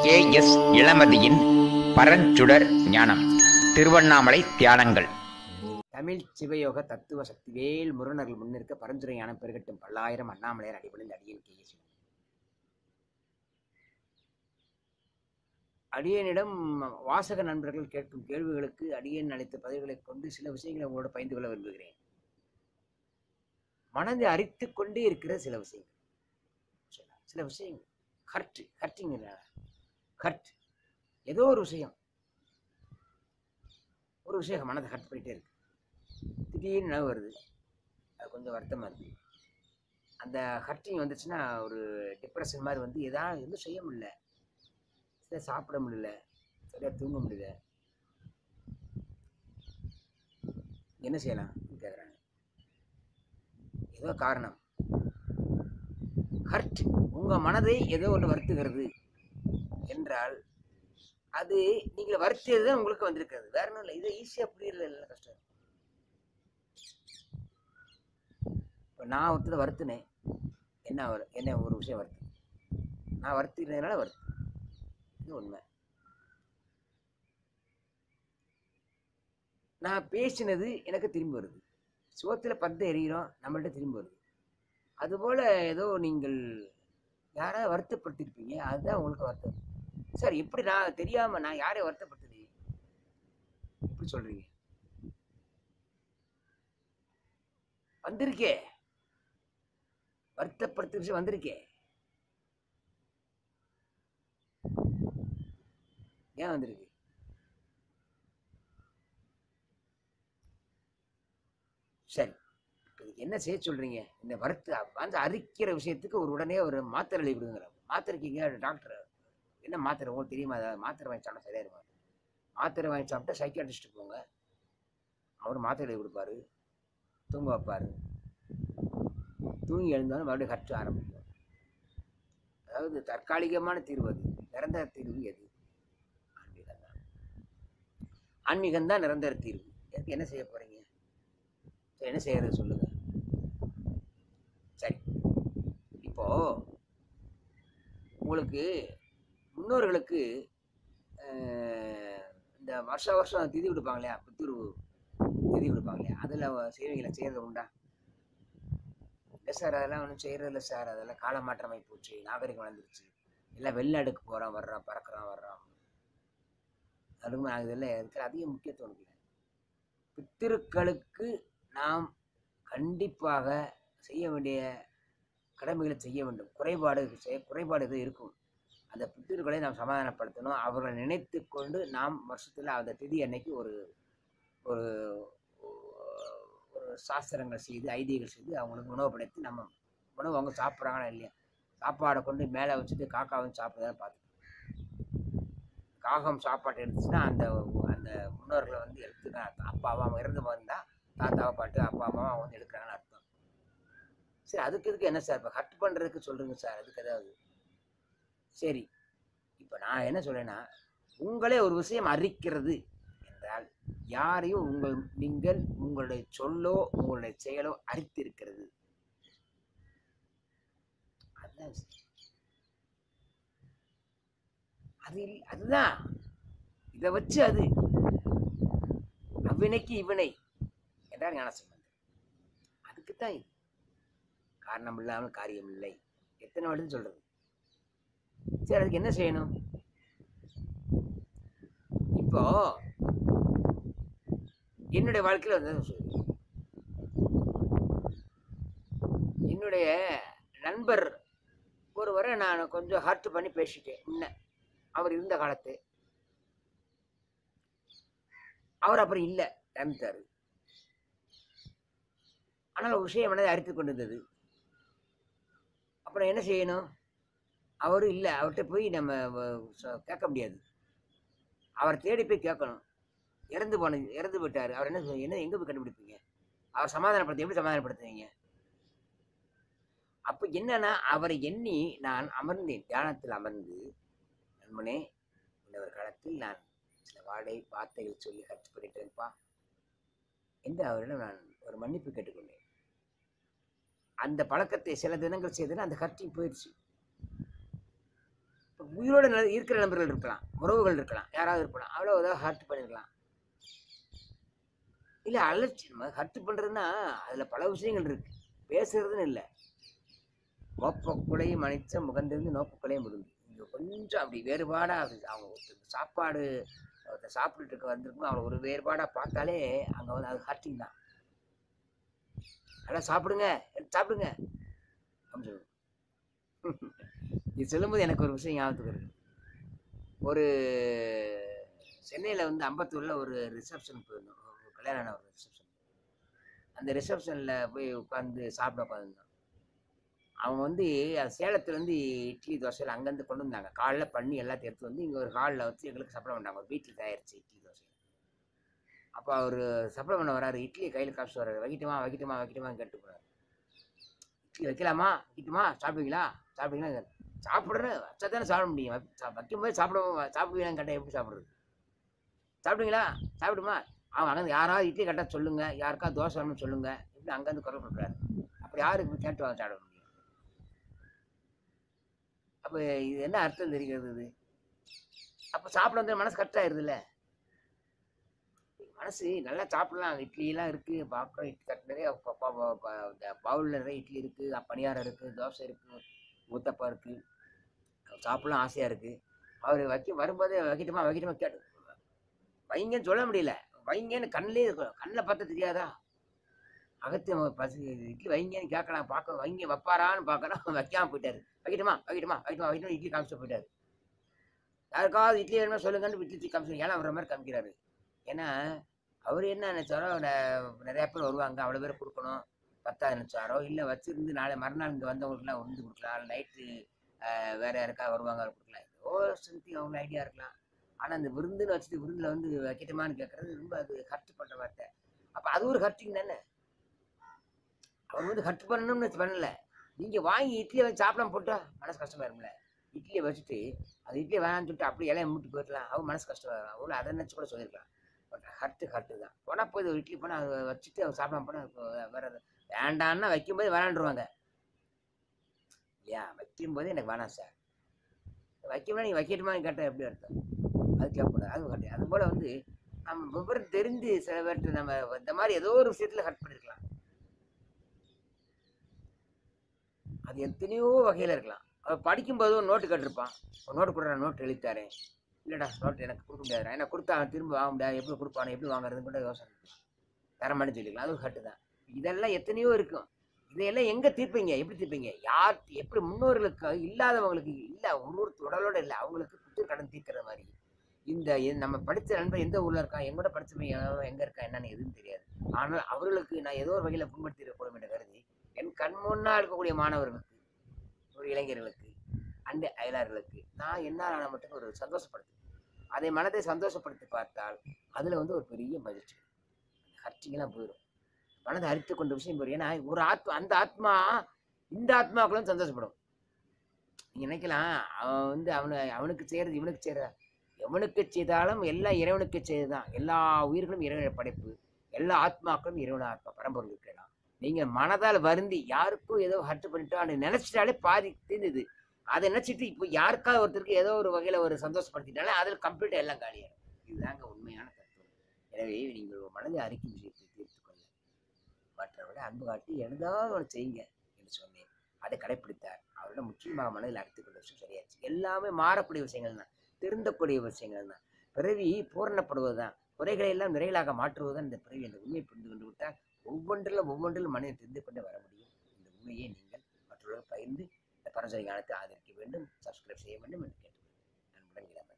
K S இளமதியின் பரஞ்சுடர் ஞானம் திருவண்ணாமலை தியானங்கள் தமிழ் சிவயோக தத்துவ சக்திவேல் முருணர்கள் முன்னிற்க பரந்துரை ஞானம் பெருகட்டும் பல்லாயிரம் அண்ணாமலையர் அடிபணிந்த அடியேன் கே எஸ் அடியனிடம் வாசக நண்பர்கள் கேட்கும் கேள்விகளுக்கு அடியேன் அளித்த பதில்களைக் கொண்டு சில விஷயங்களை உங்களோட பகிர்ந்து கொள்ள விரும்புகிறேன் மனதை அரித்துக் கொண்டே இருக்கிற சில விஷயங்கள் சில விஷயங்கள் ஹர்ட் ஹர்ட்டிங் ஹர்ட் ஏதோ ஒரு விஷயம் ஒரு விஷயம் மனதை ஹர்ட் பண்ணிட்டே இருக்கு திடீர்னு நகை வருது அது கொஞ்சம் வருத்தமாக இருக்கு அந்த ஹர்ட்டிங் வந்துச்சுன்னா ஒரு டிப்ரெஷன் மாதிரி வந்து எதாவது எதுவும் செய்ய முடியல சரியாக சாப்பிட முடியல சரியாக தூங்க முடியல என்ன செய்யலாம் கேட்குறாங்க ஏதோ காரணம் ஹர்ட் உங்கள் மனதை ஏதோ ஒன்று வருத்துகிறது என்றால் அது நீங்கள் வருத்தியது தான் உங்களுக்கு வந்திருக்கிறது வேற ஒன்றும் இல்லை இதை ஈஸியாக புரியல இல்லை கஷ்டம் இப்போ நான் ஒருத்தர் வருத்தினேன் என்ன வரு என்ன ஒரு விஷயம் வருத்து நான் வருத்தினதுனால வருத்து இது உண்மை நான் பேசினது எனக்கு திரும்பி வருது சுவத்தில் பந்து எறிகிறோம் நம்மள்ட்ட திரும்பி வருது அதுபோல் ஏதோ நீங்கள் யாராவது வருத்தப்படுத்திருப்பீங்க அதுதான் உங்களுக்கு வருத்தம் சார் எப்படி நான் தெரியாமல் நான் யாரையும் வருத்தப்படுத்தது எப்படி சொல்கிறீங்க வந்திருக்கே வருத்தப்படுத்த விஷயம் வந்திருக்கே ஏன் வந்திருக்கு சரி இதுக்கு என்ன செய்ய சொல்றீங்க இந்த வருத்த வந்து அரிக்கிற விஷயத்துக்கு ஒரு உடனே ஒரு மாத்திரை எழுதி விடுங்கிற மாத்திரைக்கு டாக்டர் என்ன மாத்திரை உங்களுக்கு தெரியுமா அதை மாத்திரை வாங்கி சாப்பிட்டா சரியா இருக்கும் மாத்திரை வாங்கி சாப்பிட்டா சைக்காட்ரிஸ்ட் போங்க அவர் மாத்திரை எழுதி கொடுப்பாரு தூங்க வைப்பார் தூங்கி எழுந்தாலும் மறுபடியும் கற்று ஆரம்பிக்கும் அதாவது தற்காலிகமான தீர்வு அது நிரந்தர தீர்வு எது ஆன்மீகம் தான் ஆன்மீகம் தான் நிரந்தர தீர்வு எதுக்கு என்ன செய்ய போறீங்க சரி, என்ன செய்யறது சொல்லுங்க சரி இப்போ உங்களுக்கு முன்னோர்களுக்கு அஹ், இந்த வருஷ வருஷம் திதி கொடுப்பாங்க இல்லையா புத்துரு திதி கொடுப்பாங்க இல்லையா அதில் செய்வீங்களா செய்கிறது உண்டா இல்லை சார் அதெல்லாம் ஒன்றும் செய்கிறது இல்லை சார் அதெல்லாம் காலமாற்றமாகி போச்சு நாகரிகம் வளர்ந்துருச்சு எல்லாம் வெளிநாடுக்கு போகிறான் வர்றான் பறக்கிறான் வர்றான் அதுவும் நான் இதெல்லாம் இருக்கிற அதிக முக்கியத்துவம் இல்லை பித்திருக்களுக்கு நாம் கண்டிப்பாக செய்ய வேண்டிய கடமைகளை செய்ய வேண்டும் குறைபாடு செய்ய குறைபாடு எதுவும் இருக்கும் அந்த பித்திருக்களை நாம் சமாதானப்படுத்தணும் அவர்களை நினைத்து கொண்டு நாம் வருஷத்தில் அந்த திதி அன்னைக்கு ஒரு ஒரு ஒரு சாஸ்திரங்கள் செய்து ஐதீகங்கள் செய்து அவங்களுக்கு உணவு படைத்து நம்ம உணவு அவங்க சாப்பிட்றாங்களா இல்லையா சாப்பாடை கொண்டு மேலே வச்சுட்டு காக்கா வந்து சாப்பிட்றத பார்த்து காகம் சாப்பாட்டை எடுத்துச்சுன்னா அந்த அந்த முன்னோர்களை வந்து எடுத்துக்க அப்பாவா அவன் இறந்து வந்தால் தாத்தாவை பாட்டு அப்பா அம்மாவை அவங்க வந்து எடுக்கிறாங்கன்னு அர்த்தம் சரி அதுக்கு இதுக்கு என்ன சார் இப்போ ஹர்ட் பண்ணுறதுக்கு சொல்கிறீங்க சார் அதுக்கு ஏதாவது சரி இப்போ நான் என்ன சொல்றேன்னா உங்களே ஒரு விஷயம் அறிக்கிறது என்றால் யாரையும் உங்கள் நீங்கள் உங்களுடைய சொல்லோ உங்களுடைய செயலோ அரித்திருக்கிறது அதுதான் விஷயம். அது இல்ல- அதுதான் இதை வச்சு அது அவ்வினைக்கு இவனை என்றார் ஞானசம்பந்தர் அதுக்குத்தான் இது காரணம் இல்லாமல் காரியம் இல்லை எத்தனை வாட்டி சொல்றது சரி அதுக்கு என்ன செய்யணும் இப்போ என்னுடைய வாழ்க்கையில் வந்து சொல்றேன். என்னுடைய நண்பர் ஒருவரை நான் கொஞ்சம் ஹர்ட் பண்ணி பேசிட்டேன் முன்ன அவர் இருந்த காலத்து அவர் அப்புறம் இல்லை இறந்துட்டாரு ஆனால் ஒரு விஷயம் மனதை அரித்து கொண்டிருந்தது அப்புறம் என்ன செய்யணும் அவரும் இல்லை அவர்கிட்ட போய் நம்ம வ- ச- கேட்க முடியாது அவர் தேடி போய் கேட்கணும் இறந்து போன இறந்து போயிட்டாரு அவர் என்ன செய்ய- என்ன எங்கே போய் கண்டுபிடிப்பீங்க அவர் சமாதானப்படுத்த எப்படி சமாதானப்படுத்துவீங்க அப்போ என்னன்னா அவரை எண்ணி நான் அமர்ந்தேன் தியானத்தில் அமர்ந்து நண்பனே இன்னொரு காலத்தில் நான் சில வாடை வார்த்தைகள் சொல்லி கற்று பண்ணிட்டேன்ப்பா என்று அவரிடம் நான் ஒரு மன்னிப்பு கேட்டுக்கொண்டேன் அந்த பழக்கத்தை சில தினங்கள் செய்தேன்னா அந்த கட்டி போயிடுச்சு இப்போ உயிரோட நில- இருக்கிற நண்பர்கள் இருக்கலாம் உறவுகள் இருக்கலாம் யாராவது இருக்கலாம் அவ்வளோ ஏதாவது ஹர்ட் பண்ணிருக்கலாம் இல்லை அலட்சியம் ஹர்ட் பண்ணுறதுன்னா அதில் பல விஷயங்கள் இருக்கு பேசுறதுன்னு இல்லை நோப்பக்குலையும் மனித முகந்திருந்து நோப்பக்குலையும் முடிந்து இங்கே கொஞ்சம் அப்படி வேறுபாடாக அது அவங்க ஒருத்தருக்கு சாப்பாடு ஒருத்தர் சாப்பிட்டுட்டு இருக்க வந்திருக்கும் அவளை ஒரு வேறுபாடாக பார்த்தாலே அங்கே வந்து அது ஹர்ட்டிங் தான் நல்லா சாப்பிடுங்க எடுத்து சாப்பிடுங்க அப்படின்னு சொல்லுவோம் இது சொல்லும்போது எனக்கு ஒரு விஷயம் ஞாபகத்துக்கு இருக்கு ஒரு சென்னையில் வந்து அம்பத்தூரில் ஒரு ரிசப்ஷன் போயிருந்தோம் ஒரு கல்யாணம் ஆன ஒரு ரிசப்ஷன் அந்த ரிசப்ஷனில் போய் உட்காந்து சாப்பிட உட்காந்துருந்தோம் அவங்க வந்து அது சேலத்துலேருந்து இட்லி தோசையில் அங்கேருந்து கொண்டு வந்தாங்க காலைல பண்ணி எல்லாத்தையும் எடுத்து வந்து இங்கே ஒரு ஹாலில் வச்சு எங்களுக்கு சப்ளை பண்ணாங்க ஒரு வீட்டில் தயாரிச்சு இட்லி தோசை அப்போ அவர் சப்ளை பண்ண வராரு இட்லியை கையில் காசு வர்றாரு வைக்கட்டுமா வைக்கட்டுமா வைக்கட்டுமான்னு கேட்டு போறாரு இட்லி வைக்கலாமா வைக்கட்டுமா சாப்பிடுவீங்களா சாப்பிடுவீங்களா சாப்பிட்றேன் வச்சா தானே சாப்பிட முடியும் வைக்க- சா- வைக்கும்போது சாப்பிட சாப்பிடுவீங்களான்னு கேட்டால் எப்படி சாப்பிட்றது சாப்பிடுவீங்களா சாப்பிடுமா அவங்க அங்கேருந்து யாராவது இட்லி கரெக்டாக சொல்லுங்க யாருக்கா தோசை வேணும்னு சொல்லுங்க இப்படி அங்கேருந்து குரல் கொடுக்குறாரு அப்படி யாருக்கு கேட்டு வாங்க சாப்பிட முடியும் அப்போ இது என்ன அர்த்தம் தெரிகிறது இது அப்போ சாப்பிட வந்து மனசு கரெக்டாகிருதுல்ல மனசு நல்லா சாப்பிடலாம் இட்லிலாம் இருக்குது பார்க்குறோம் இட்லி தட்டு நிறைய ப- ப- ப- ப- இந்த பவுலில் நிறைய இட்லி இருக்குது பணியாரம் இருக்குது தோசை இருக்குது ஊத்தப்பா இருக்குது சாப்பிடலாம் ஆசையாக இருக்குது அவர் வைக்க வரும்போதே வைக்கட்டுமா வைக்கட்டுமா கேட்டு வைங்கன்னு சொல்ல முடியல வைங்கன்னு கண்ணிலே இருக்கும் கண்ணில் பார்த்தா தெரியாதா அகத்தியம் பசி இட்லி வைங்கன்னு கேட்கலாம் பார்க்க வைங்க வைப்பாரான்னு பார்க்கலாம் வைக்காம போயிட்டாரு வைக்கட்டுமா வைக்கட்டுமா வைக்கட்டுமா வைக்கட்டுமா இட்லி காமிச்சு போயிட்டாரு யாருக்காவது இட்லி வேணுமா சொல்லுங்கன்னு இட்லி காமிச்சு ஏன்னா வர மாதிரி காமிக்கிறாரு ஏன்னா அவர் என்ன நினைச்சாரோ ந- நிறைய பேர் வருவாங்க அவ்வளோ பேர் கொடுக்கணும் பத்தா நினைச்சாரோ இல்லை வச்சிருந்து நாளை மறுநாள் இங்கே வந்தவங்களுக்குலாம் உருந்து கொடுக்கலாம் நைட்டு வேற யாருக்கா வருவாங்க கொடுக்கலாம் ஏதோ சம்திங் அவங்க ஐடியா இருக்கலாம் ஆனால் அந்த விருந்துன்னு வச்சுட்டு விருந்தில் வந்து வைக்கட்டுமான்னு கேட்கறது ரொம்ப அது ஹர்ட் பண்ணுற வார்த்தை அப்போ அது ஒரு ஹர்ட்டிங் தானே அவர் வந்து ஹர்ட் பண்ணணும்னு வச்சு பண்ணல நீங்கள் வாங்கி இட்லியை வச்சு சாப்பிடாம போட்டா மனசு கஷ்டமா இருக்கும்ல இட்லியை வச்சுட்டு அது இட்லி வேணாம்னு சொல்லிட்டு அப்படியே இலையை மூட்டு போயிடலாம் அவங்க மனசு கஷ்டமா இருக்கும் அவ்வளோ அதை நினச்சி கூட சொல்லியிருக்கலாம் பட் ஹர்ட்டு ஹர்ட்டு தான் போனால் போய் ஒரு இட்லி போனால் அதை வச்சுட்டு அவங்க சாப்பிடாம போனால் வேற எது- வேண்டான்னா வைக்கும்போது வேணான்றுவாங்க இல்லையா வைக்கும்போது எனக்கு வேணாம் சார் வைக்கணும் நீங்கள் வைக்கட்டுமான்னு கேட்டால் எப்படி அர்த்தம் அது கேட்கக்கூடாது அது கரெக்ட் அது போல் வந்து நம்ம விவரம் தெரிந்து சில பேர்கிட்ட நம்ம இந்த மாதிரி ஏதோ ஒரு விஷயத்தில் ஹர்ட் பண்ணியிருக்கலாம் அது எத்தனையோ வகையில் இருக்கலாம் அவன் படிக்கும்போது ஒரு நோட்டு கட்டிருப்பான் ஒரு நோட்டு கொடுற நோட்டு எழுதித்தாரேன் இல்லைடா நோட்டு எனக்கு கொடுக்க முடியாது ஏன்னா கொடுத்தா அவன் திரும்ப வாங்க முடியாது எப்படி கொடுப்பானே எப்படி வாங்குறதுன்னு கூட யோசனை இருக்கலாம் தரமானு சொல்லிக்கலாம் அது கட்டு தான் இதெல்லாம் எத்தனையோ இருக்கும் இதையெல்லாம் எங்கே தீர்ப்பீங்க எப்படி தீர்ப்பீங்க யார் எப்படி முன்னோர்களுக்கு இல்லாதவங்களுக்கு இல்லை ஒரு ஒரு உடலோட இல்லை அவங்களுக்கு புத்தூர் கடன் தீர்க்கிற மாதிரி இந்த எ- நம்ம படித்த நண்பர் எந்த ஊரில் இருக்கான் எங்கூட படிச்சவன் எவன் எங்கே இருக்கான் என்னன்னு எதுவும் தெரியாது ஆனால் அவர்களுக்கு நான் ஏதோ ஒரு வகையில் புண்படுத்திடக்கூடும் என்று கருதி என் கண் முன்னால் இருக்கக்கூடிய மாணவர்களுக்கு ஒரு இளைஞர்களுக்கு அண்டை அயலார்களுக்கு நான் என்னால் மட்டும் ஒரு சந்தோஷப்படுத்து அதை மனதை சந்தோஷப்படுத்தி பார்த்தால் அதில் வந்து ஒரு பெரிய மகிழ்ச்சி ஹர்ட்டிங்கெல்லாம் போயிடும் மனதை அரித்து கொண்ட விஷயம் போயிடும் ஏன்னா ஒரு ஆத்மா அந்த ஆத்மா இந்த ஆத்மாக்களும் சந்தோஷப்படும் நீங்க நினைக்கலாம் அவன் வந்து அவனு அவனுக்கு செய்யறது இவனுக்கு செய்யற எவனுக்கு செய்தாலும் எல்லாம் இறைவனுக்கு செய்ததுதான் எல்லா உயிர்களும் இறைவனுடைய படைப்பு எல்லா ஆத்மாக்களும் இறைவன ஆத்மா பரம்பொருள் இருக்கலாம் நீங்க மனதால் வருந்தி யாருக்கும் ஏதோ ஹர்ட் பண்ணிட்டோம் நினைச்சிட்டாலே பாதி தீர்ந்தது அதை நினைச்சிட்டு இப்போ யாருக்காவது ஒருத்தருக்கு ஏதோ ஒரு வகையில ஒரு சந்தோஷப்படுத்திட்டாலே அதில் கம்ப்ளீட்டாக எல்லாம் காலியாகும் இதுதாங்க உண்மையான தத்துவம் எனவே நீங்கள் ஒரு மனதை அறிக்கும் விஷயத்தை தீர்த்து கொள்ள மற்றவரை அன்பு காட்டி ஏதாவது ஒன்று செய்யுங்க என்று சொன்னேன் அதை கடைப்பிடித்தார் அவரோட முற்றிலுமாக மனதில் அடித்துக் கொண்ட விஷயம் சரியாச்சு எல்லாமே மாறக்கூடிய விஷயங்கள் தான் திருந்தக்கூடிய விஷயங்கள் தான் பிறவி பூரணப்படுவது தான் குறைகளை எல்லாம் நிறைகளாக மாற்றுவது தான் இந்த பிறவி என்ற உண்மையை புரிந்து கொண்டு விட்டால் ஒவ்வொன்றிலும் ஒவ்வொன்றிலும் மனிதன் தெரிந்து கொண்டு வர முடியும் இந்த உண்மையை நீங்கள் மற்றவர்கள் பகிர்ந்து இந்த பரஞ்சோதி ஞானத்தை ஆதரிக்க வேண்டும் சப்ஸ்கிரைப் செய்ய வேண்டும் என்று கேட்டுக்கொள்கிறேன் நண்புடன் இளமை